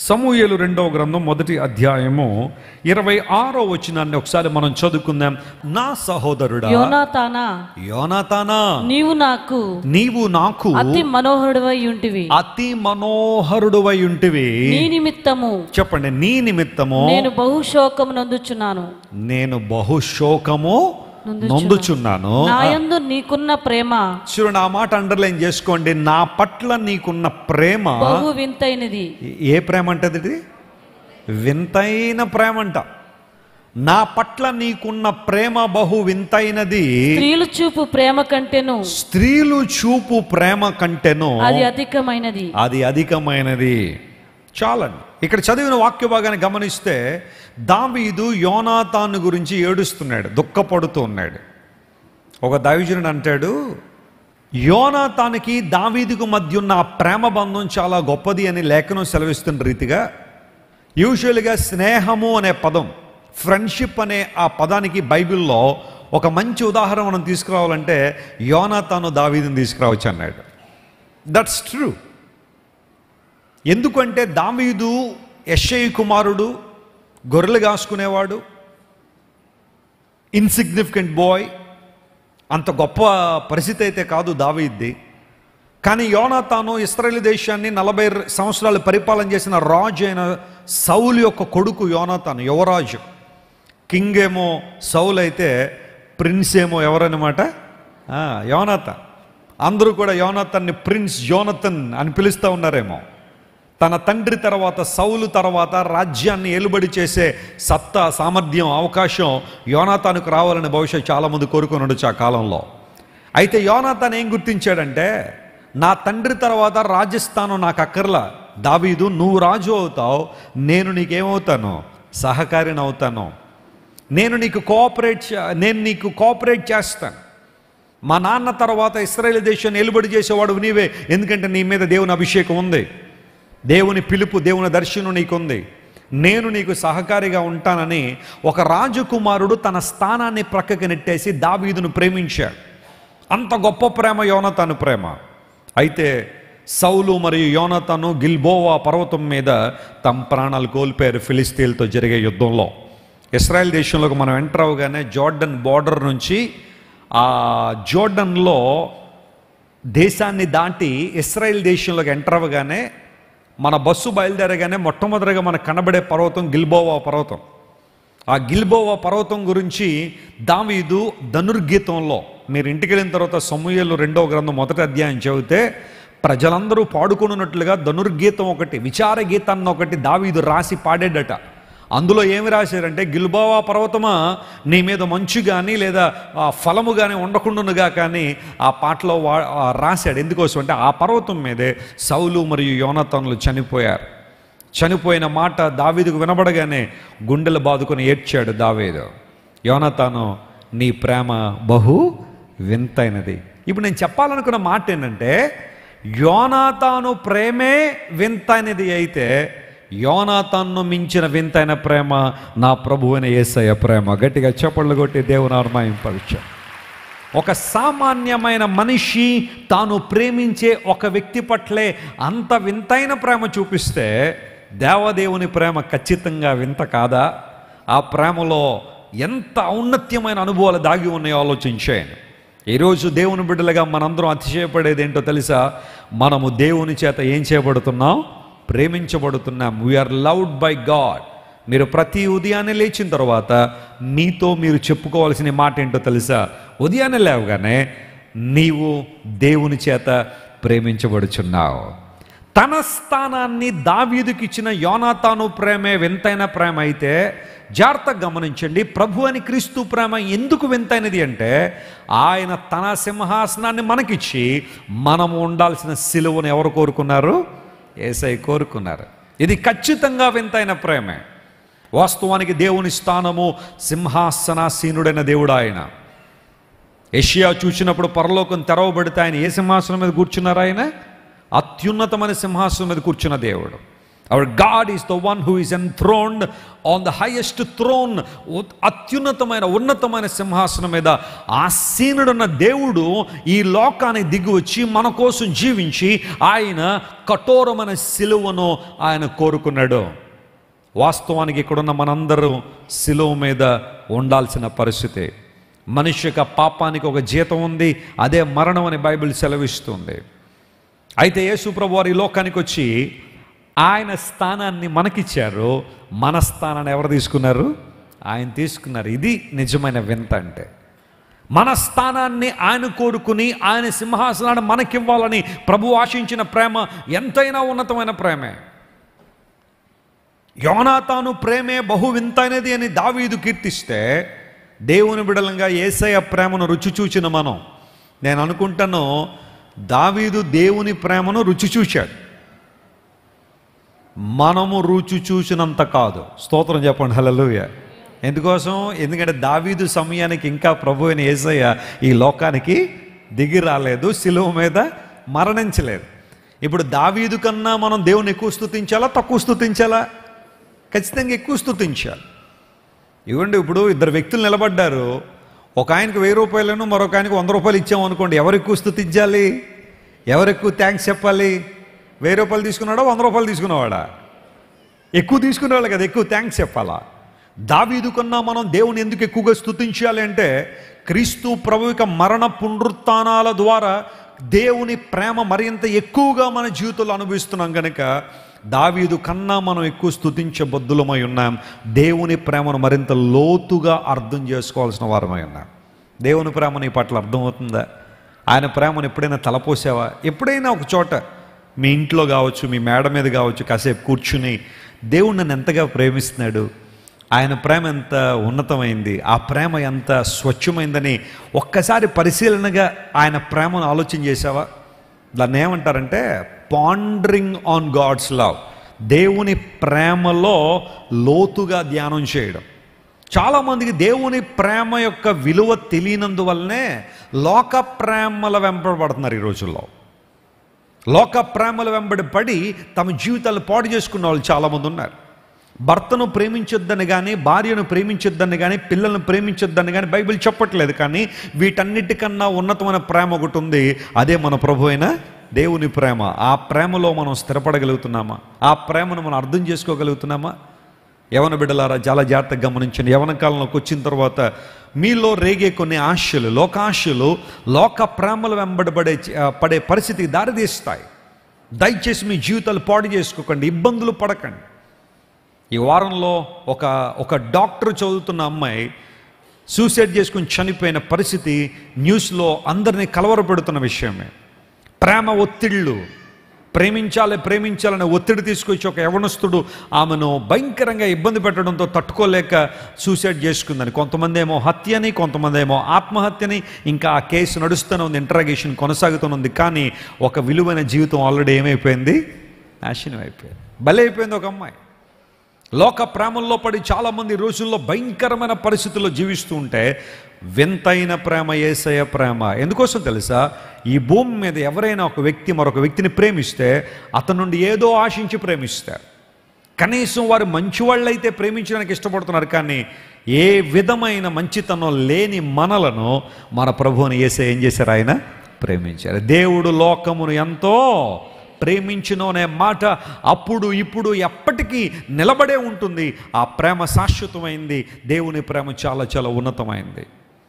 సమూయేలు రెండవ గ్రంథం మొదటి అధ్యాయము ఇరవై ఆరో వచనాన్ని ఒకసారి మనం చదువుకుందాం నా సహోదరుడా యోనాతానా యోనాతానా నీవు నాకు నీవు నాకు అతి మనోహరుడవై ఉంటివి అతి మనోహరుడువై ఉంటివి నీ నిమిత్తము చెప్పండి నీ నిమిత్తము నేను బహుశోకము నందుచున్నాను నేను బహుశోకము నొందుచున్నాను నాయందు నీకున్న ప్రేమ చూడండి ఆ మాట అండర్లైన్ చేసుకోండి నా పట్ల నీకున్న ప్రేమ బహు వింతైనది ఏ ప్రేమ అంటది ఇది వింతైన ప్రేమ అంట నా పట్ల నీకున్న ప్రేమ బహు వింతైనది స్త్రీలు చూపు ప్రేమ కంటేను స్త్రీలు చూపు ప్రేమ కంటేను అది అధికమైనది అది అధికమైనది చాలండి ఇక్కడ చదివిన వాక్య భాగాన్ని గమనిస్తే దావీదు యోనాతాను గురించి ఏడుస్తున్నాడు దుఃఖపడుతూ ఉన్నాడు ఒక దైవజనుడు అంటాడు యోనాతానికి దావీదుకు మధ్య ఉన్న ఆ ప్రేమ బంధం చాలా గొప్పది అని లేఖనం సెలవిస్తున్న రీతిగా యూజువల్గా స్నేహము అనే pదం ఫ్రెండ్షిప్ అనే ఆ పదానికి బైబిల్లో ఒక మంచి ఉదాహరణ మనం తీసుకురావాలంటే యోనాతాను దావీదుని తీసుకురావచ్చు అన్నాడు దట్స్ ట్రూ ఎందుకంటే దావీదు యశ్ఐ కుమారుడు గొర్రెలు కాసుకునేవాడు ఇన్సిగ్నిఫికెంట్ బాయ్ అంత గొప్ప పరిస్థితి అయితే కాదు దావీద్ది కానీ యోనాతాను ఇస్రాయేల్ దేశాన్ని నలభై సంవత్సరాలు పరిపాలన చేసిన రాజు అయిన సౌలు యొక్క కొడుకు యోనాతాను యువరాజు కింగ్ ఏమో సౌల్ అయితే ప్రిన్స్ ఏమో ఎవరన్నమాట ఆ, యోనాతాన్ అందరూ కూడా యోనాతాన్ని ప్రిన్స్ జోనతన్ అని పిలుస్తూ ఉన్నారేమో తన తండ్రి తర్వాత సౌలు తర్వాత రాజ్యాన్ని ఏలుబడి చేసే సత్తా సామర్థ్యం అవకాశం యోనాతానుకు రావాలని బహుశా చాలామంది కోరుకుని ఉండొచ్చు ఆ కాలంలో అయితే యోనాతాన్ ఏం గుర్తించాడంటే నా తండ్రి తర్వాత రాజస్థానం నాకు అక్కర్లా దావీదు నువ్వు రాజు అవుతావు నేను నీకేమవుతాను సహకారిని అవుతాను నేను నీకు కోఆపరేట్ చే- నేను నీకు కోఆపరేట్ చేస్తాను మా నాన్న తర్వాత ఇస్రాయేల్ దేశాన్ని ఎలుబడి చేసేవాడు నీవే ఎందుకంటే నీ మీద దేవుని అభిషేకం ఉంది దేవుని పిలుపు దేవుని దర్శనం నీకుంది నేను నీకు సహకారిగా ఉంటానని ఒక రాజకుమారుడు తన స్థానాన్ని ప్రక్కకి నెట్టేసి దావీదును ప్రేమించాడు అంత గొప్ప ప్రేమ యోనతాను ప్రేమ అయితే సౌలు మరియు యోనతను గిల్బోవా పర్వతం మీద తమ ప్రాణాలు కోల్పోయారు ఫిలిస్తీన్లతో జరిగే యుద్ధంలో ఇస్రాయెల్ దేశంలోకి మనం ఎంటర్ అవగానే జోర్డన్ బార్డర్ నుంచి ఆ జోర్డన్లో దేశాన్ని దాటి ఇస్రాయెల్ దేశంలోకి ఎంటర్ అవ్వగానే మన బస్సు బయలుదేరగానే మొట్టమొదటిగా మనకు కనబడే పర్వతం గిల్బోవా పర్వతం ఆ గిల్బోవా పర్వతం గురించి దావీదు ధనుర్గీతంలో మీరు ఇంటికి వెళ్ళిన తర్వాత సమూహలు రెండవ గ్రంథం మొదటి అధ్యాయం చదివితే ప్రజలందరూ పాడుకున్నట్లుగా ధనుర్గీతం ఒకటి విచార గీతాన్ని ఒకటి దావీదు రాసి పాడేడట అందులో ఏమి రాశారంటే గిల్బోవా పర్వతమా నీ మీద మంచు కానీ లేదా ఆ ఫలము కానీ ఉండకుండానుగా కానీ ఆ పాటలో వా ఆ రాశాడు ఎందుకోసం అంటే ఆ పర్వతం మీదే సౌలు మరియు యోనతనులు చనిపోయారు చనిపోయిన మాట దావీదుకు వినబడగానే గుండెలు బాదుకొని ఏడ్చాడు దావీదు యోనతాను నీ ప్రేమ బహు వింతైనది ఇప్పుడు నేను చెప్పాలనుకున్న మాట ఏంటంటే యోనాతాను ప్రేమే వింతైనది అయితే యోనాతాన్ను మించిన వింతైన ప్రేమ నా ప్రభువైన యేసయ్య ప్రేమ గట్టిగా చప్పళ్ళు కొట్టి దేవుని అర్మాయింపరిచాం ఒక సామాన్యమైన మనిషి తాను ప్రేమించే ఒక వ్యక్తి పట్లే అంత వింతైన ప్రేమ చూపిస్తే దేవదేవుని ప్రేమ ఖచ్చితంగా వింత కాదా ఆ ప్రేమలో ఎంత ఔన్నత్యమైన అనుభవాలు దాగి ఉన్నాయో ఆలోచించాను ఈరోజు దేవుని బిడ్డలుగా మనందరం అతిశయపడేది ఏంటో తెలుసా మనము దేవుని చేత ఏం చేయబడుతున్నాం ప్రేమించబడుతున్నాం వీఆర్ లవ్డ్ బై గాడ్ మీరు ప్రతి ఉదయాన్నే లేచిన తర్వాత మీతో మీరు చెప్పుకోవాల్సిన మాట ఏంటో తెలుసా ఉదయాన్నే లేవగానే నీవు దేవుని చేత ప్రేమించబడుచున్నావు తన స్థానాన్ని దావీదుకి ఇచ్చిన యోనాతాను ప్రేమే వింతైన ప్రేమ అయితే జాగ్రత్తగా గమనించండి ప్రభు అని క్రీస్తు ప్రేమ ఎందుకు వింతైనది అంటే ఆయన తన సింహాసనాన్ని మనకిచ్చి మనము ఉండాల్సిన సిలువను ఎవరు కోరుకున్నారు ఏసై కోరుకున్నారు ఇది ఖచ్చితంగా వింతైన ప్రేమే వాస్తవానికి దేవుని స్థానము సింహాసనాసీనుడైన దేవుడు ఆయన ఏషియా చూసినప్పుడు పరలోకం తెరవబడితే ఆయన ఏ సింహాసనం మీద కూర్చున్నారు ఆయన అత్యున్నతమైన సింహాసనం మీద కూర్చున్న దేవుడు our God is the one who is enthroned on the highest throne అత్యున్నతమైన ఉన్నతమైన సింహాసనం మీద ఆసీనుడున్న దేవుడు ఈ లోకానికి దిగి వచ్చి మన కోసం జీవించి ఆయన కఠోరమైన సిలువను ఆయన కోరుకున్నాడు వాస్తవానికి ఇక్కడున్న మనందరూ సిలువ మీద ఉండాల్సిన పరిస్థితి మనిషి యొక్క పాపానికి ఒక జీతం ఉంది అదే మరణం అని బైబిల్ సెలవిస్తుంది అయితే యేసు ప్రభు వారు ఈ లోకానికి వచ్చి ఆయన స్థానాన్ని మనకిచ్చారు మన స్థానాన్ని ఎవరు తీసుకున్నారు ఆయన తీసుకున్నారు ఇది నిజమైన వింత అంటే మన స్థానాన్ని ఆయన కోరుకుని ఆయన సింహాసనాన్ని మనకివ్వాలని ప్రభు ఆశించిన ప్రేమ ఎంతైనా ఉన్నతమైన ప్రేమే యోనాతాను ప్రేమే బహు వింతైనది అని దావీదు కీర్తిస్తే దేవుని బిడలంగా ఏసయ ప్రేమను రుచి చూచిన మనం నేను అనుకుంటాను దావీదు దేవుని ప్రేమను రుచి చూశాడు మనము రుచి చూసినంత కాదు స్తోత్రం చెప్పండి హల్లెలూయ ఎందుకోసం ఎందుకంటే దావీదు సమయానికి ఇంకా ప్రభు అయిన ఏసయ్య ఈ లోకానికి దిగి రాలేదు సిలువ మీద మరణించలేదు ఇప్పుడు దావీదు కన్నా మనం దేవుని ఎక్కువ స్థుతించాలా తక్కువ స్థుతించాలా ఖచ్చితంగా ఎక్కువ స్థుతించాలి ఇవ్వండి ఇప్పుడు ఇద్దరు వ్యక్తులు నిలబడ్డారు ఒక ఆయనకి వెయ్యి రూపాయలను మరొక ఆయనకి వంద రూపాయలు ఇచ్చామనుకోండి ఎవరు ఎక్కువ స్థుతించాలి ఎవరు ఎక్కువ థ్యాంక్స్ చెప్పాలి వెయ్యి రూపాయలు తీసుకున్నాడా వంద రూపాయలు తీసుకున్నవాడా ఎక్కువ తీసుకునేవాళ్ళు కదా ఎక్కువ థ్యాంక్స్ చెప్పాలా దావీదు కన్నా మనం దేవుని ఎందుకు ఎక్కువగా స్థుతించాలి అంటే క్రీస్తు ప్రభు యొక్క మరణ పునరుత్నాల ద్వారా దేవుని ప్రేమ మరింత ఎక్కువగా మన జీవితంలో అనుభవిస్తున్నాం కనుక దావీదు కన్నా మనం ఎక్కువ స్థుతించబద్దులమై ఉన్నాం దేవుని ప్రేమను మరింత లోతుగా అర్థం చేసుకోవాల్సిన వారమై ఉన్నాం దేవుని ప్రేమ నీ పట్ల అర్థమవుతుందా ఆయన ప్రేమను ఎప్పుడైనా తలపోసావా ఎప్పుడైనా ఒక చోట మీ ఇంట్లో కావచ్చు మీ మేడ మీద కావచ్చు కాసేపు కూర్చుని దేవుడు నన్ను ఎంతగా ప్రేమిస్తున్నాడు ఆయన ప్రేమ ఎంత ఉన్నతమైంది ఆ ప్రేమ ఎంత స్వచ్ఛమైందని ఒక్కసారి పరిశీలనగా ఆయన ప్రేమను ఆలోచన చేసావా దాన్ని ఏమంటారంటే పాండరింగ్ ఆన్ గాడ్స్ లవ్ దేవుని ప్రేమలో లోతుగా ధ్యానం చేయడం చాలామందికి దేవుని ప్రేమ యొక్క విలువ తెలియనందువల్లనే లోక ప్రేమల వెంబడబడుతున్నారు ఈ రోజుల్లో లోక ప్రేమల వెంబడి పడి తమ జీవితాలు పాడు చేసుకున్న వాళ్ళు చాలామంది ఉన్నారు భర్తను ప్రేమించొద్దని కానీ భార్యను ప్రేమించొద్దని కానీ పిల్లలను ప్రేమించొద్దని కానీ బైబిల్ చెప్పట్లేదు కానీ వీటన్నిటికన్నా ఉన్నతమైన ప్రేమ ఒకటి ఉంది అదే మన ప్రభు అయిన దేవుని ప్రేమ ఆ ప్రేమలో మనం స్థిరపడగలుగుతున్నామా ఆ ప్రేమను మనం అర్థం చేసుకోగలుగుతున్నామా యవన బిడ్డలారా చాలా జాగ్రత్తగా గమనించండి యవన కాలంలోకి వచ్చిన తర్వాత మీలో రేగే కొన్ని ఆశలు లోకాశలు లోక ప్రేమలు వెంబడబడే పడే పరిస్థితికి దారితీస్తాయి దయచేసి మీ జీవితాలు పాడు చేసుకోకండి ఇబ్బందులు పడకండి ఈ వారంలో ఒక ఒక డాక్టర్ చదువుతున్న అమ్మాయి సూసైడ్ చేసుకుని చనిపోయిన పరిస్థితి న్యూస్లో అందరినీ కలవరపెడుతున్న విషయమే ప్రేమ ఒత్తిళ్ళు ప్రేమించాలి ప్రేమించాలనే ఒత్తిడి తీసుకొచ్చి ఒక యవనస్తుడు ఆమెను భయంకరంగా ఇబ్బంది పెట్టడంతో తట్టుకోలేక సూసైడ్ చేసుకుందని కొంతమంది ఏమో హత్యని కొంతమంది ఏమో ఆత్మహత్యని ఇంకా ఆ కేసు నడుస్తూనే ఉంది ఇంటరాగేషన్ కొనసాగుతూనే కానీ ఒక విలువైన జీవితం ఆల్రెడీ ఏమైపోయింది నాశనం అయిపోయింది బలి అయిపోయింది ఒక అమ్మాయి లోక ప్రేమల్లో పడి చాలామంది ఈ రోజుల్లో భయంకరమైన పరిస్థితుల్లో జీవిస్తూ ఉంటే వింతైన ప్రేమ ఏసయ ప్రేమ ఎందుకోసం తెలుసా ఈ భూమి మీద ఎవరైనా ఒక వ్యక్తి మరొక వ్యక్తిని ప్రేమిస్తే అతని నుండి ఏదో ఆశించి ప్రేమిస్తారు కనీసం వారు మంచివాళ్ళైతే ప్రేమించడానికి ఇష్టపడుతున్నారు కానీ ఏ విధమైన మంచితనం లేని మనలను మన ప్రభువుని ఏసే ఏం చేశారు ఆయన ప్రేమించారు దేవుడు లోకమును ఎంతో ప్రేమించును అనే మాట అప్పుడు ఇప్పుడు ఎప్పటికీ నిలబడే ఉంటుంది ఆ ప్రేమ శాశ్వతమైంది దేవుని ప్రేమ చాలా చాలా ఉన్నతమైంది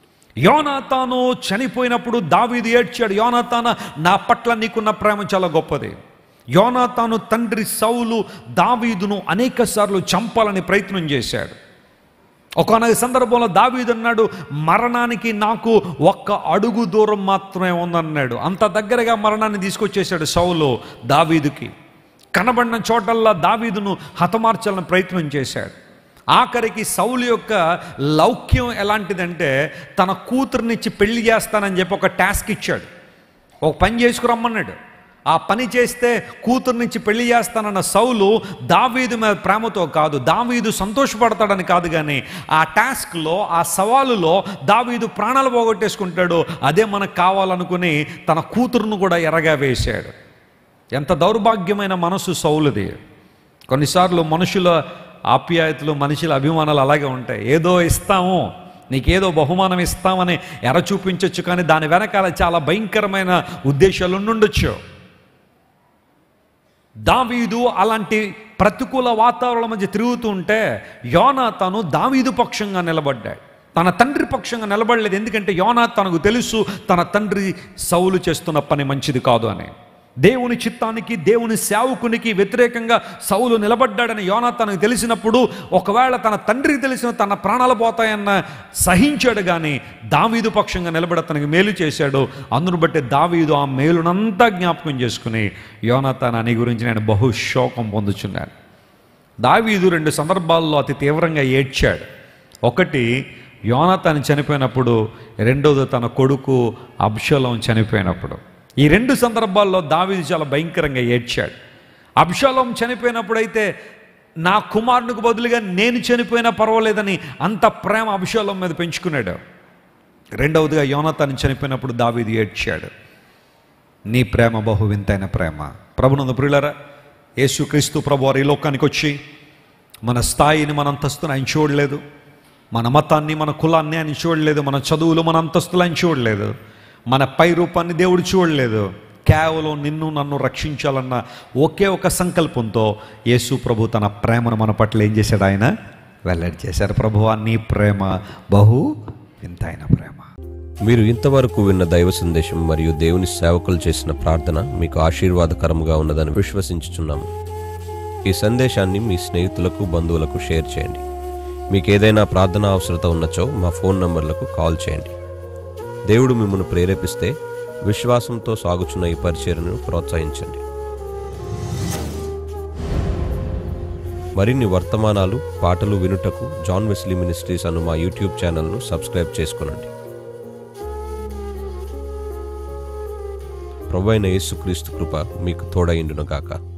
యోనాతాను చనిపోయినప్పుడు దావీదు ఏడ్చాడు యోనాతాన నా పట్ల నీకున్న ప్రేమ చాలా గొప్పది యోనాతాను తండ్రి సౌలు దావీదును అనేక సార్లు చంపాలని ప్రయత్నం చేశాడు ఒకనొక సందర్భంలో దావీదు అన్నాడు మరణానికి నాకు ఒక్క అడుగు దూరం మాత్రమే ఉందన్నాడు అంత దగ్గరగా మరణాన్ని తీసుకొచ్చేసాడు సౌలు దావీదుకి కనబడిన చోటల్లా దావీదును హతమార్చాలని ప్రయత్నం చేశాడు ఆఖరికి సౌలు యొక్క లౌక్యం ఎలాంటిదంటే తన కూతురునిచ్చి పెళ్లి చేస్తానని చెప్పి ఒక టాస్క్ ఇచ్చాడు ఒక పని చేసుకురమ్మన్నాడు ఆ పని చేస్తే కూతురునిచ్చి పెళ్లి చేస్తానన్న సౌలు దావీదు మీద ప్రేమతో కాదు దావీదు సంతోషపడతాడని కాదు కానీ ఆ టాస్క్లో ఆ సవాలులో దావీదు ప్రాణాలు పోగొట్టేసుకుంటాడు అదే మనకు కావాలనుకుని తన కూతురును కూడా ఎరగా వేశాడు ఎంత దౌర్భాగ్యమైన మనసు సౌలుది కొన్నిసార్లు మనుషుల ఆప్యాయతలు మనుషుల అభిమానాలు అలాగే ఉంటాయి ఏదో ఇస్తాము నీకేదో బహుమానం ఇస్తామని ఎర చూపించవచ్చు కానీ దాని వెనకాల చాలా భయంకరమైన ఉద్దేశాలు ఉండుండొచ్చు దావీదు అలాంటి ప్రతికూల వాతావరణం మధ్య తిరుగుతూ ఉంటే యోనా తను దావీదు పక్షంగా నిలబడ్డాడు తన తండ్రి పక్షంగా నిలబడలేదు ఎందుకంటే యోనా తనకు తెలుసు తన తండ్రి సౌలు చేస్తున్న పని మంచిది కాదు అని దేవుని చిత్తానికి దేవుని సేవకునికి వ్యతిరేకంగా సౌలు నిలబడ్డాడని యోనా తనకు తెలిసినప్పుడు ఒకవేళ తన తండ్రికి తెలిసిన తన ప్రాణాలు పోతాయన్న సహించాడు కానీ దావీదు పక్షంగా నిలబడి తనకి మేలు చేశాడు అందును బట్టి దావీదు ఆ మేలునంతా జ్ఞాపకం చేసుకుని యోనాతాన్ అని గురించి నేను బహు శోకం పొందుచున్నాను దావీదు రెండు సందర్భాల్లో అతి తీవ్రంగా ఏడ్చాడు ఒకటి యోనాతాను చనిపోయినప్పుడు రెండోది తన కొడుకు అబ్షలోం చనిపోయినప్పుడు ఈ రెండు సందర్భాల్లో దావీదు చాలా భయంకరంగా ఏడ్చాడు అబ్షలోం చనిపోయినప్పుడైతే నా కుమారునికి బదులుగా నేను చనిపోయినా పర్వాలేదని అంత ప్రేమ అభిషేకం మీద పెంచుకున్నాడు రెండవదిగా యోనతాన్ని చనిపోయినప్పుడు దావీదు ఏడ్చాడు నీ ప్రేమ బహు వింతైన ప్రేమ ప్రభునందు ప్రియులరా యేసుక్రీస్తు ప్రభు వారు ఈ లోకానికి వచ్చి మన స్థాయిని మన అంతస్తుని ఆయన చూడలేదు మన మతాన్ని మన కులాన్ని ఆయన చూడలేదు మన చదువులు మన అంతస్తులు ఆయన చూడలేదు మన పై రూపాన్ని దేవుడు చూడలేదు కేవలం నిన్ను నన్ను రక్షించాలన్న ఒకే ఒక సంకల్పంతో యేసు ప్రభు తన ప్రేమను మన పట్ల ఏం చేశాడు ఆయన వెల్లడి చేశారు ప్రభువా నీ ప్రేమ బహు వింతైన ప్రేమ మీరు ఇంతవరకు విన్న దైవ సందేశం మరియు దేవుని సేవకులు చేసిన ప్రార్థన మీకు ఆశీర్వాదకరముగా ఉన్నదని విశ్వసించుచున్నాము ఈ సందేశాన్ని మీ స్నేహితులకు బంధువులకు షేర్ చేయండి మీకు ఏదైనా ప్రార్థన అవసరత ఉన్నచో మా ఫోన్ నంబర్లకు కాల్ చేయండి దేవుడు మిమ్మల్ని ప్రేరేపిస్తే విశ్వాసంతో సాగుచున్న ఈ పరిచర్ను ప్రోత్సహించండి మరిన్ని వర్తమానాలు పాటలు వినుటకు జాన్ వెస్లీ మినిస్ట్రీస్ అను మా యూట్యూబ్ ఛానల్ను సబ్స్క్రైబ్ చేసుకునండి ప్రభు అయిన యేసుక్రీస్తు కృప మీకు తోడైండును గాక